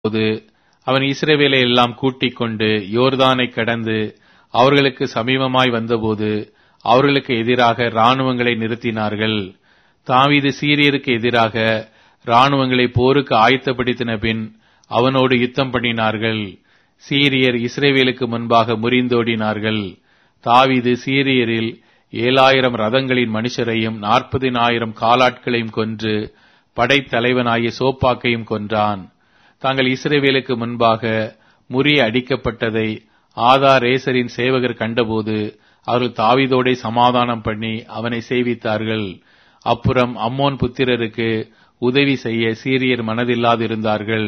போது அவன் இஸ்ரவேலை எல்லாம் கூட்டிக் கொண்டு யோர்தானை கடந்து அவர்களுக்கு சமீபமாய் வந்தபோது அவர்களுக்கு எதிராக இராணுவங்களை நிறுத்தினார்கள் தாவீது சீரியருக்கு எதிராக இராணுவங்களை போருக்கு ஆயத்தப்படுத்தின பின் அவனோடு யுத்தம் பண்ணினார்கள் சீரியர் இஸ்ரேவேலுக்கு முன்பாக முறிந்தோடினார்கள் தாவீது சீரியரில் ஏழாயிரம் ரதங்களின் மனுஷரையும் நாற்பதினாயிரம் காலாட்களையும் கொன்று படைத்தலைவனாகிய சோப்பாக்கையும் கொன்றான் தாங்கள் இஸ்ரேவேலுக்கு முன்பாக முறிய அடிக்கப்பட்டதை ஆதா ரேசரின் சேவகர் கண்டபோது அவர்கள் தாவீதோடே சமாதானம் பண்ணி அவனை சேவித்தார்கள் அப்புறம் அம்மோன் புத்திரருக்கு உதவி செய்ய சீரியர் மனதில்லாதிருந்தார்கள்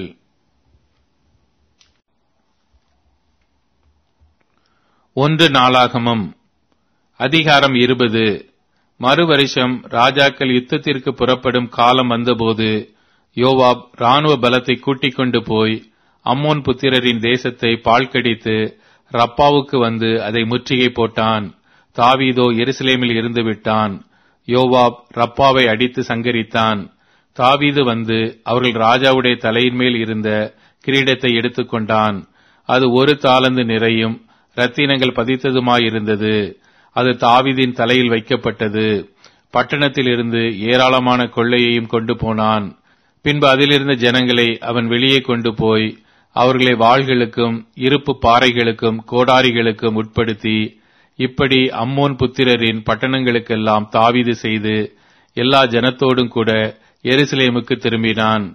ஒன்று நாளாகமம் அதிகாரம் இருபது மறு வருஷம் ராஜாக்கள் யுத்தத்திற்கு புறப்படும் காலம் வந்தபோது யோவாப் ராணுவ பலத்தை கூட்டிக் கொண்டு போய் அம்மோன் புத்திரரின் தேசத்தை பாழ்கடித்து ரப்பாவுக்கு வந்து அதை முற்றுகை போட்டான் தாவீதோ எருசலேமில் இருந்து விட்டான் யோவாப் ரப்பாவை அடித்து சங்கரித்தான் தாவீது வந்து அவர்கள் ராஜாவுடைய தலையின் மேல் இருந்த கிரீடத்தை எடுத்துக்கொண்டான் அது ஒரு தாளந்து நிறையும் ரத்தினங்கள் பதித்ததுமாயிருந்தது அது தாவீதின் தலையில் வைக்கப்பட்டது பட்டணத்தில் இருந்து ஏராளமான கொள்ளையையும் கொண்டு போனான் பின்பு அதிலிருந்த ஜனங்களை அவன் வெளியே கொண்டு போய் அவர்களை வாள்களுக்கும் இருப்பு பாறைகளுக்கும் கோடாரிகளுக்கும் உட்படுத்தி இப்படி அம்மோன் புத்திரரின் பட்டணங்களுக்கெல்லாம் தாவீது செய்து எல்லா ஜனத்தோடும் கூட எருசலேமுக்கு திரும்பினான்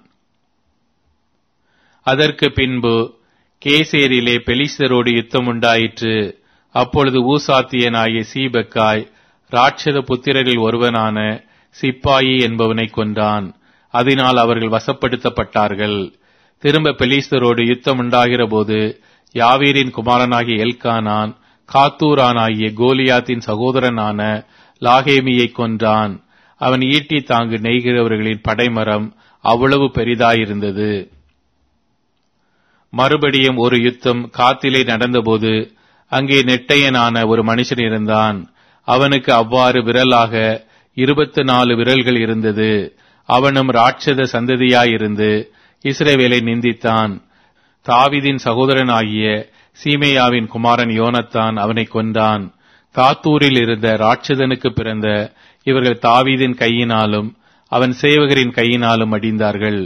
அதற்கு பின்பு கேசேரிலே பெலிஸ்தரோடு யுத்தம் உண்டாயிற்று அப்பொழுது ஊசாத்தியனாகிய சீபக்காய் ராட்சத புத்திரரில் ஒருவனான சிப்பாயி என்பவனை கொன்றான் அதனால் அவர்கள் வசப்படுத்தப்பட்டார்கள் திரும்ப பெலிஸ்தரோடு யுத்தம் உண்டாகிற போது யாவீரின் குமாரனாகிய எல்கானான் காத்தூரானாகிய கோலியாத்தின் சகோதரனான லாகேமியை கொன்றான் அவன் ஈட்டி தாங்கு நெய்கிறவர்களின் படைமரம் அவ்வளவு பெரிதாயிருந்தது மறுபடியும் ஒரு யுத்தம் காத்திலே நடந்தபோது அங்கே நெட்டையனான ஒரு மனுஷன் இருந்தான் அவனுக்கு அவ்வாறு விரலாக இருபத்து நாலு விரல்கள் இருந்தது அவனும் ராட்சத சந்ததியாயிருந்து இஸ்ரேவேலை நிந்தித்தான் தாவிதின் சகோதரனாகிய சீமேயாவின் குமாரன் யோனத்தான் அவனை கொன்றான் காத்தூரில் இருந்த ராட்சதனுக்கு பிறந்த இவர்கள் தாவீதின் கையினாலும் அவன் சேவகரின் கையினாலும் அடிந்தார்கள்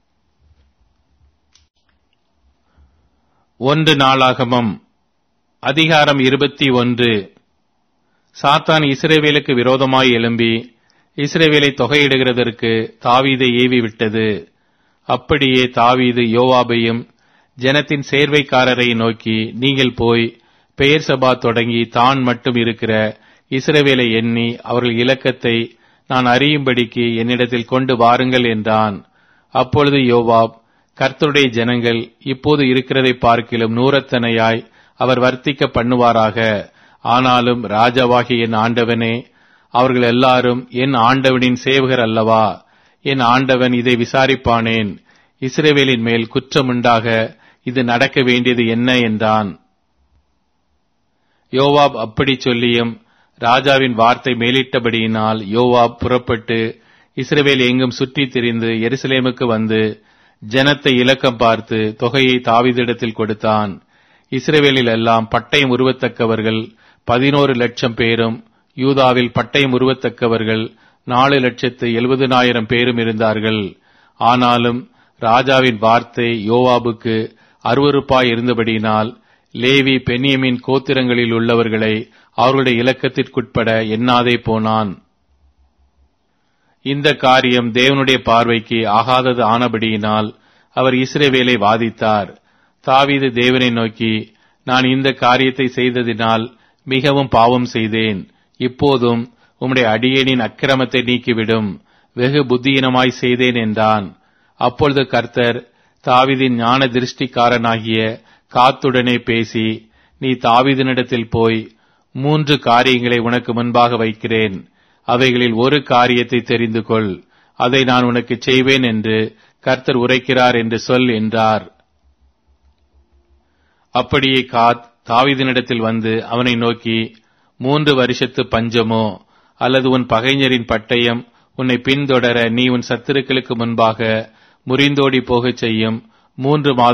ஒன்று நாளாகமம் அதிகாரம் இருபத்தி ஒன்று சாத்தான் இஸ்ரேவேலுக்கு விரோதமாய் எழும்பி இஸ்ரேவேலை தொகையிடுகிறதற்கு தாவீதை ஏவி விட்டது அப்படியே தாவீது யோவாபையும் ஜனத்தின் சேர்வைக்காரரை நோக்கி நீங்கள் போய் பெயர் சபா தொடங்கி தான் மட்டும் இருக்கிற இஸ்ரவேலை எண்ணி அவர்கள் இலக்கத்தை நான் அறியும்படிக்கு என்னிடத்தில் கொண்டு வாருங்கள் என்றான் அப்பொழுது யோவாப் கர்த்தருடைய ஜனங்கள் இப்போது இருக்கிறதை பார்க்கிலும் நூறத்தனையாய் அவர் வர்த்திக்க பண்ணுவாராக ஆனாலும் ராஜாவாகிய என் ஆண்டவனே அவர்கள் எல்லாரும் என் ஆண்டவனின் சேவகர் அல்லவா என் ஆண்டவன் இதை விசாரிப்பானேன் இஸ்ரேவேலின் மேல் குற்றமுண்டாக இது நடக்க வேண்டியது என்ன என்றான் யோவாப் அப்படி சொல்லியும் ராஜாவின் வார்த்தை மேலிட்டபடியினால் யோவாப் புறப்பட்டு இஸ்ரேவேல் எங்கும் சுற்றித் திரிந்து எருசலேமுக்கு வந்து ஜனத்தை இலக்கம் பார்த்து தொகையை தாவிதிடத்தில் கொடுத்தான் இஸ்ரேவேலில் எல்லாம் பட்டயம் உருவத்தக்கவர்கள் பதினோரு லட்சம் பேரும் யூதாவில் பட்டயம் உருவத்தக்கவர்கள் நாலு லட்சத்து எழுபதுனாயிரம் பேரும் இருந்தார்கள் ஆனாலும் ராஜாவின் வார்த்தை யோவாபுக்கு அருவறுப்பாய் இருந்தபடியினால் லேவி பென்யமின் கோத்திரங்களில் உள்ளவர்களை அவர்களுடைய இலக்கத்திற்குட்பட எண்ணாதே போனான் இந்த காரியம் தேவனுடைய பார்வைக்கு ஆகாதது ஆனபடியினால் அவர் இஸ்ரேவேலை வாதித்தார் தாவீது தேவனை நோக்கி நான் இந்த காரியத்தை செய்ததினால் மிகவும் பாவம் செய்தேன் இப்போதும் உம்முடைய அடியேனின் அக்கிரமத்தை நீக்கிவிடும் வெகு புத்தியினமாய் செய்தேன் என்றான் அப்பொழுது கர்த்தர் தாவிதின் ஞான திருஷ்டிக்காரனாகிய காத்துடனே பேசி நீ தாவிதனிடத்தில் போய் மூன்று காரியங்களை உனக்கு முன்பாக வைக்கிறேன் அவைகளில் ஒரு காரியத்தை தெரிந்து கொள் அதை நான் உனக்கு செய்வேன் என்று கர்த்தர் உரைக்கிறார் என்று சொல் என்றார் அப்படியே காத் தாவிதனிடத்தில் வந்து அவனை நோக்கி மூன்று வருஷத்து பஞ்சமோ அல்லது உன் பகைஞரின் பட்டயம் உன்னை பின்தொடர நீ உன் சத்துருக்களுக்கு முன்பாக முறிந்தோடி போகச் செய்யும் மூன்று மாதம்